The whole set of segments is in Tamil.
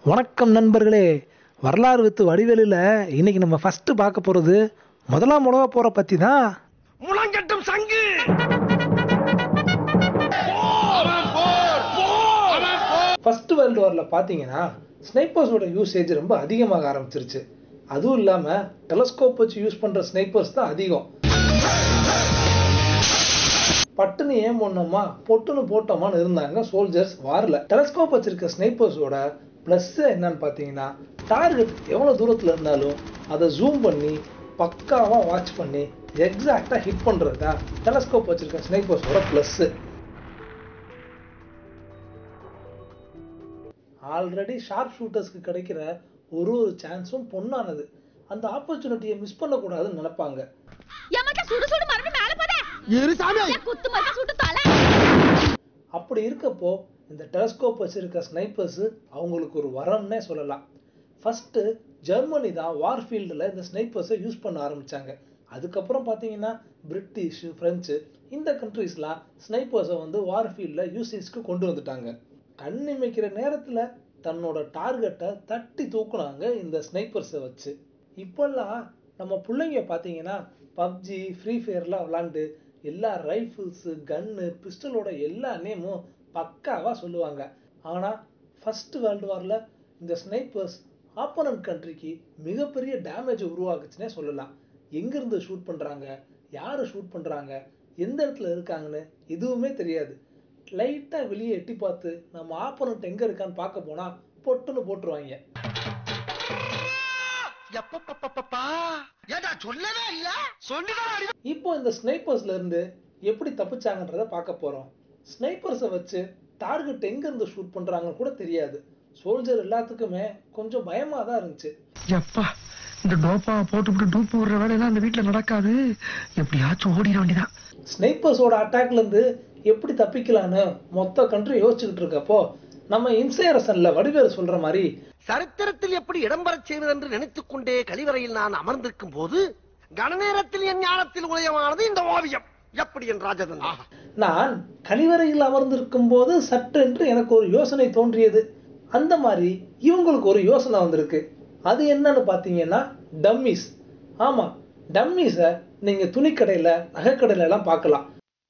வணக்கம் நண்பர்களே வரலாறு வித்து வடிவேலில் இன்னைக்கு நம்ம ஃபர்ஸ்ட் பார்க்க போகிறது முதலாம் உலக போரை பற்றி தான் முழங்கட்டும் சங்கு ஃபர்ஸ்ட் வேர்ல்டு வாரில் பார்த்தீங்கன்னா ஸ்னைப்பர்ஸோட யூசேஜ் ரொம்ப அதிகமாக ஆரம்பிச்சிருச்சு அதுவும் இல்லாமல் டெலஸ்கோப் வச்சு யூஸ் பண்ணுற ஸ்னைப்பர்ஸ் தான் அதிகம் பட்டுன்னு ஏன் பண்ணோமா பொட்டுன்னு போட்டோமான்னு இருந்தாங்க சோல்ஜர்ஸ் வாரில் டெலஸ்கோப் வச்சிருக்க ஸ்னைப்பர்ஸோட ப்ளஸ் என்னன்னு பார்த்தீங்கன்னா டார்கெட் எவ்வளோ தூரத்தில் இருந்தாலும் அதை ஜூம் பண்ணி பக்காவாக வாட்ச் பண்ணி எக்ஸாக்டாக ஹிட் பண்ணுறது தான் டெலஸ்கோப் வச்சிருக்க ஸ்னைப்பர்ஸோட ப்ளஸ்ஸு ஆல்ரெடி ஷார்ப் ஷூட்டர்ஸ்க்கு கிடைக்கிற ஒரு ஒரு சான்ஸும் பொண்ணானது அந்த ஆப்பர்ச்சுனிட்டியை மிஸ் பண்ணக்கூடாதுன்னு நினைப்பாங்க எமக்க சுடு சுடு மறுபடி மேல போதே குத்து மறுபடி சுட்டு தலை அப்படி இருக்கப்போ இந்த டெலஸ்கோப் வச்சிருக்க ஸ்னைப்பர்ஸ் அவங்களுக்கு ஒரு வரம்னே சொல்லலாம் ஃபர்ஸ்ட் ஜெர்மனி தான் வார்ஃபீல்டில் இந்த ஸ்னைப்பர்ஸை யூஸ் பண்ண ஆரம்பிச்சாங்க அதுக்கப்புறம் பார்த்தீங்கன்னா பிரிட்டிஷ் ஃப்ரெஞ்சு இந்த கண்ட்ரீஸ்லாம் ஸ்னைப்பர்ஸை வந்து வார்ஃபீல்டில் யூசேஜ்க்கு கொண்டு வந்துட்டாங்க கண் இமைக்கிற நேரத்தில் தன்னோட டார்கெட்டை தட்டி தூக்குனாங்க இந்த ஸ்னைப்பர்ஸை வச்சு இப்போல்லாம் நம்ம பிள்ளைங்க பார்த்தீங்கன்னா பப்ஜி ஃப்ரீ ஃபயர்லாம் விளாண்டு எல்லா ரைஃபிள்ஸு கன்னு பிஸ்டலோட எல்லா நேமும் பக்காவாக சொல்லுவாங்க ஆனால் ஃபர்ஸ்ட் வேர்ல்டு வாரில் இந்த ஸ்னைப்பர்ஸ் ஆப்போனன்ட் கண்ட்ரிக்கு மிகப்பெரிய டேமேஜ் உருவாக்குச்சுன்னே சொல்லலாம் எங்கேருந்து ஷூட் பண்ணுறாங்க யார் ஷூட் பண்ணுறாங்க எந்த இடத்துல இருக்காங்கன்னு எதுவுமே தெரியாது லைட்டாக வெளியே எட்டி பார்த்து நம்ம ஆப்போனண்ட் எங்கே இருக்கான்னு பார்க்க போனால் பொட்டுன்னு போட்டுருவாங்க எப்பப்பப்பப்பா ஏடா சொல்லவே இல்ல சொல்லிதான் அடி இப்போ இந்த ஸ்னைப்பர்ஸ்ல இருந்து எப்படி தப்பிச்சாங்கன்றத பார்க்க போறோம் ஸ்னைப்பர்ஸை வச்சு டார்கெட் எங்க இருந்து ஷூட் பண்றாங்கன்னு கூட தெரியாது சோல்ஜர் எல்லாத்துக்குமே கொஞ்சம் பயமா தான் இருந்துச்சு எப்பா இந்த டோப்பா போட்டுவிட்டு டூப்பு விடுற வேலையெல்லாம் அந்த வீட்டுல நடக்காது எப்படியாச்சும் ஓடிட வேண்டியதான் ஸ்னைப்பர்ஸோட அட்டாக்ல இருந்து எப்படி தப்பிக்கலான்னு மொத்த கண்ட்ரி யோசிச்சுக்கிட்டு இருக்கப்போ நம்ம இன்சைரசன்ல வடிவேறு சொல்ற மாதிரி சரித்திரத்தில் எப்படி இடம்பெறச் செய்வது என்று நினைத்துக் கொண்டே கழிவறையில் நான் அமர்ந்திருக்கும் போது கணநேரத்தில் என் ஞானத்தில் உதயமானது இந்த ஓவியம் எப்படி என் ராஜதன் நான் கழிவறையில் அமர்ந்திருக்கும் போது சட்டென்று எனக்கு ஒரு யோசனை தோன்றியது அந்த மாதிரி இவங்களுக்கு ஒரு யோசனை வந்திருக்கு அது என்னன்னு பார்த்தீங்கன்னா டம்மிஸ் ஆமாம் டம்மிஸை நீங்கள் துணிக்கடையில் நகைக்கடையில எல்லாம் பார்க்கலாம்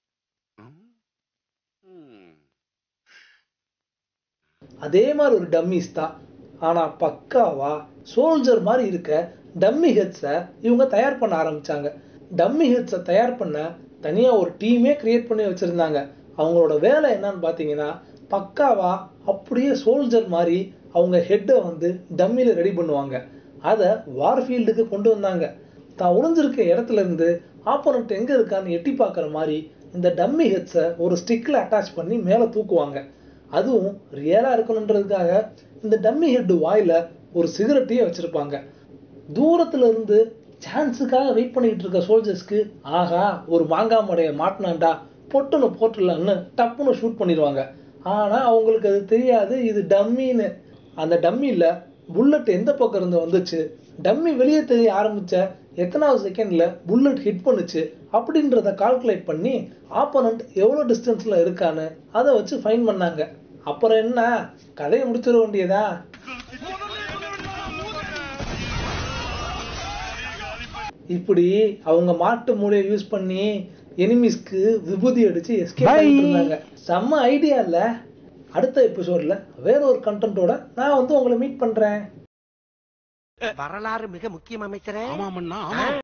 அதே மாதிரி ஒரு டம்மிஸ் தான் ஆனால் பக்காவா சோல்ஜர் மாதிரி இருக்க டம்மி ஹெட்ஸை இவங்க தயார் பண்ண ஆரம்பிச்சாங்க டம்மி ஹெட்ஸை தயார் பண்ண தனியாக ஒரு டீமே கிரியேட் பண்ணி வச்சுருந்தாங்க அவங்களோட வேலை என்னன்னு பார்த்தீங்கன்னா பக்காவா அப்படியே சோல்ஜர் மாதிரி அவங்க ஹெட்டை வந்து டம்மியில் ரெடி பண்ணுவாங்க அதை வார்ஃபீல்டுக்கு கொண்டு வந்தாங்க தான் ஒளிஞ்சிருக்க இடத்துல இருந்து ஆப்போனண்ட் எங்கே இருக்கான்னு எட்டி பார்க்குற மாதிரி இந்த டம்மி ஹெட்ஸை ஒரு ஸ்டிக்கில் அட்டாச் பண்ணி மேலே தூக்குவாங்க அதுவும் ரியலாக இருக்கணுன்றதுக்காக இந்த டம்மி ஹெட் வாயில ஒரு சிகரெட்டையே வச்சிருப்பாங்க தூரத்துல இருந்து சான்ஸுக்காக வெயிட் பண்ணிட்டு இருக்க சோல்ஜர்ஸ்க்கு ஆகா ஒரு மாங்காய் மடையை மாட்டினாண்டா பொட்டுன்னு போட்டுடலான்னு டப்புன்னு ஷூட் பண்ணிடுவாங்க ஆனா அவங்களுக்கு அது தெரியாது இது டம்மின்னு அந்த டம்மியில் புல்லட் எந்த பக்கம் இருந்து வந்துச்சு டம்மி வெளியே தெரிய ஆரம்பிச்ச எத்தனாவது செகண்ட்ல புல்லட் ஹிட் பண்ணுச்சு அப்படின்றத கால்குலேட் பண்ணி ஆப்போனண்ட் எவ்வளோ டிஸ்டன்ஸ்ல இருக்கான்னு அதை வச்சு ஃபைன் பண்ணாங்க அப்புறம் என்ன கதையை முடிச்சிட வேண்டியதா இப்படி அவங்க மாட்டு மூளையை யூஸ் பண்ணி எனிமீஸ்க்கு விபூதி அடிச்சு எஸ்கேப் இருந்தாங்க செம்ம ஐடியா இல்ல அடுத்த எபிசோட்ல வேற ஒரு கண்டென்ட்டோட நான் வந்து உங்களை மீட் பண்றேன் வரலாறு மிக முக்கியம் அமைச்சரே ஆமாமண்ணா ஆமா